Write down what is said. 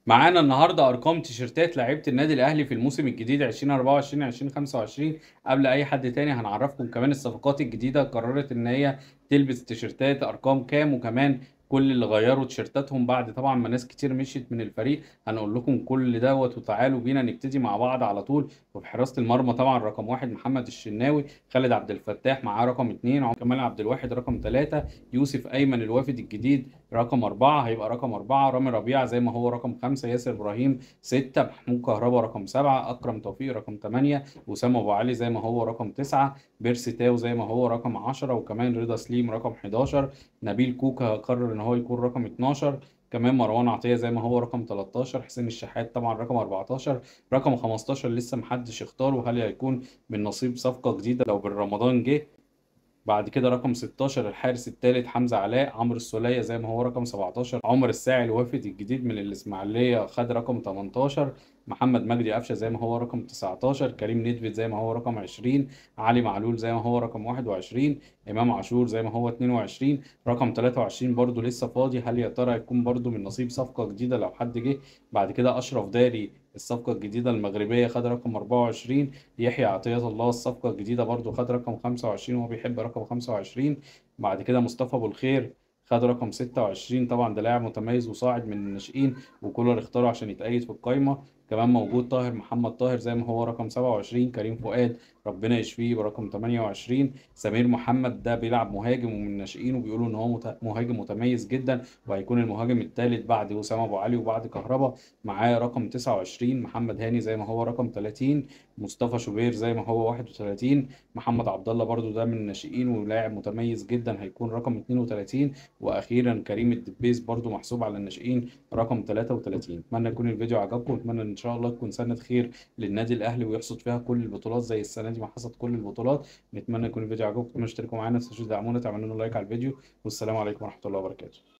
معانا النهارده ارقام تيشيرتات لعيبه النادي الاهلي في الموسم الجديد 2024 2025 قبل اي حد تاني هنعرفكم كمان الصفقات الجديده قررت ان هي تلبس تيشيرتات ارقام كام وكمان كل اللي غيروا تيشيرتاتهم بعد طبعا ما ناس كتير مشيت من الفريق هنقول لكم كل دوت وتعالوا بينا نبتدي مع بعض على طول وفي حراسه المرمى طبعا رقم واحد محمد الشناوي خالد عبد الفتاح معاه رقم اثنين كمال عبد الواحد رقم ثلاثه يوسف ايمن الوافد الجديد رقم أربعة هيبقى رقم أربعة رامي ربيعة زي ما هو رقم خمسة ياسر إبراهيم ستة محمود كهربا رقم سبعة أكرم توفيق رقم ثمانية وسام أبو علي زي ما هو رقم تسعة بيرسي تاو زي ما هو رقم عشرة وكمان رضا سليم رقم 11 نبيل كوكا قرر إن هو يكون رقم 12 كمان مروان عطية زي ما هو رقم 13 حسين الشحات طبعا رقم 14 رقم 15 لسه محدش اختاره هل هيكون من نصيب صفقة جديدة لو بالرمضان جه بعد كده رقم 16 الحارس الثالث حمزة علاء عمرو السولية زي ما هو رقم 17 عمر الساعي الوافد الجديد من الإسماعيلية خد رقم 18 محمد مجدي قفشه زي ما هو رقم 19 كريم ندفد زي ما هو رقم 20 علي معلول زي ما هو رقم 21 امام عاشور زي ما هو 22 رقم 23 برضو لسه فاضي هل يا ترى هيكون برضو من نصيب صفقه جديده لو حد جه بعد كده اشرف داري الصفقة الجديدة المغربية خد رقم 24 يحيى عطية الله الصفقة الجديدة برضو خد رقم 25 وهو بيحب رقم 25 بعد كده مصطفى أبو الخير خد رقم 26 طبعا ده لاعب متميز وصاعد من الناشئين وكولر اختاره عشان يتأيد في القايمة كمان موجود طاهر محمد طاهر زي ما هو رقم 27 كريم فؤاد ربنا يشفيه برقم 28 سمير محمد ده بيلعب مهاجم ومن الناشئين وبيقولوا ان هو مهاجم متميز جدا وهيكون المهاجم الثالث بعد وسام ابو علي وبعد كهربا معاه رقم 29 محمد هاني زي ما هو رقم 30 مصطفى شوبير زي ما هو 31 محمد عبد الله برده ده من الناشئين ولاعب متميز جدا هيكون رقم 32 واخيرا كريم الدبيس برده محسوب على الناشئين رقم 33 اتمنى يكون الفيديو عجبكم واتمنى ان شاء الله تكون سنه خير للنادي الاهلي ويحصد فيها كل البطولات زي السنه دي ما حصد كل البطولات نتمنى يكون الفيديو عجبكم تشتركوا معانا ما تنسوش تدعمونا تعملوا لنا لايك على الفيديو والسلام عليكم ورحمه الله وبركاته